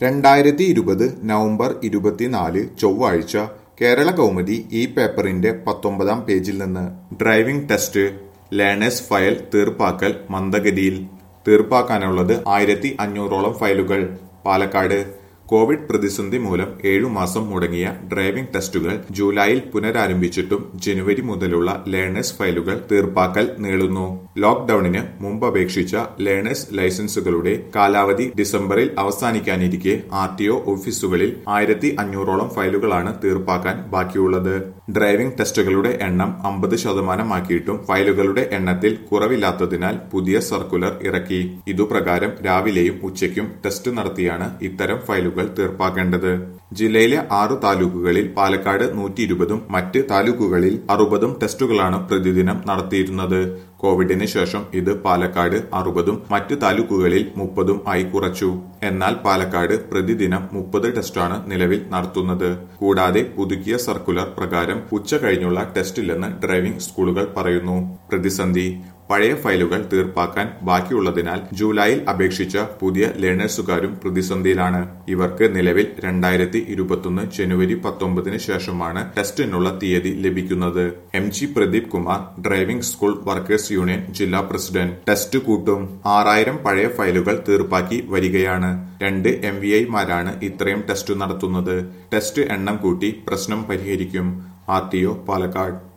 രണ്ടായിരത്തി ഇരുപത് നവംബർ ഇരുപത്തിനാല് ചൊവ്വാഴ്ച കേരള കൗമുദി ഈ പേപ്പറിന്റെ പത്തൊമ്പതാം പേജിൽ നിന്ന് ഡ്രൈവിംഗ് ടെസ്റ്റ് ലേണേഴ്സ് ഫയൽ തീർപ്പാക്കൽ മന്ദഗതിയിൽ തീർപ്പാക്കാനുള്ളത് ആയിരത്തി അഞ്ഞൂറോളം ഫയലുകൾ പാലക്കാട് കോവിഡ് പ്രതിസന്ധി മൂലം ഏഴു മാസം മുടങ്ങിയ ഡ്രൈവിംഗ് ടെസ്റ്റുകൾ ജൂലൈയിൽ പുനരാരംഭിച്ചിട്ടും ജനുവരി മുതലുള്ള ലേണേഴ്സ് ഫയലുകൾ തീർപ്പാക്കൽ നീളുന്നു ലോക്ഡൌണിന് മുമ്പ് അപേക്ഷിച്ച ലേണേഴ്സ് ലൈസൻസുകളുടെ കാലാവധി ഡിസംബറിൽ അവസാനിക്കാനിരിക്കെ ആർ ടി ഒ ഓഫീസുകളിൽ ആയിരത്തി അഞ്ഞൂറോളം ഫയലുകളാണ് തീർപ്പാക്കാൻ ബാക്കിയുള്ളത് ഡ്രൈവിംഗ് ടെസ്റ്റുകളുടെ എണ്ണം അമ്പത് ശതമാനമാക്കിയിട്ടും ഫയലുകളുടെ എണ്ണത്തിൽ കുറവില്ലാത്തതിനാൽ പുതിയ സർക്കുലർ ഇറക്കി ഇതുപ്രകാരം രാവിലെയും ഉച്ചയ്ക്കും ടെസ്റ്റ് നടത്തിയാണ് ഇത്തരം ഫയലുകൾ തീർപ്പാക്കേണ്ടത് ജില്ലയിലെ ആറു താലൂക്കുകളിൽ പാലക്കാട് നൂറ്റി ഇരുപതും മറ്റ് താലൂക്കുകളിൽ അറുപതും ടെസ്റ്റുകളാണ് പ്രതിദിനം നടത്തിയിരുന്നത് കോവിഡിന് ശേഷം ഇത് പാലക്കാട് അറുപതും മറ്റു താലൂക്കുകളിൽ മുപ്പതും ആയി കുറച്ചു എന്നാൽ പാലക്കാട് പ്രതിദിനം മുപ്പത് ടെസ്റ്റാണ് നിലവിൽ നടത്തുന്നത് കൂടാതെ പുതുക്കിയ സർക്കുലർ പ്രകാരം ഉച്ച കഴിഞ്ഞുള്ള ടെസ്റ്റില്ലെന്ന് ഡ്രൈവിംഗ് സ്കൂളുകൾ പറയുന്നു പ്രതിസന്ധി പഴയ ഫയലുകൾ തീർപ്പാക്കാൻ ബാക്കിയുള്ളതിനാൽ ജൂലൈയിൽ അപേക്ഷിച്ച പുതിയ ലേണേഴ്സുകാരും പ്രതിസന്ധിയിലാണ് ഇവർക്ക് നിലവിൽ രണ്ടായിരത്തി ഇരുപത്തൊന്ന് ജനുവരി പത്തൊമ്പതിന് ശേഷമാണ് ടെസ്റ്റിനുള്ള തീയതി ലഭിക്കുന്നത് M G Pradeep Kumar driving school workers union ജില്ലാ പ്രസിഡന്റ് ടെസ്റ്റ് കൂട്ടും ആറായിരം പഴയ ഫയലുകൾ തീർപ്പാക്കി വരികയാണ് രണ്ട് എം വി ഐമാരാണ് ഇത്രയും ടെസ്റ്റ് നടത്തുന്നത് ടെസ്റ്റ് എണ്ണം കൂട്ടി പ്രശ്നം പരിഹരിക്കും ആർ ടി ഒ പാലക്കാട്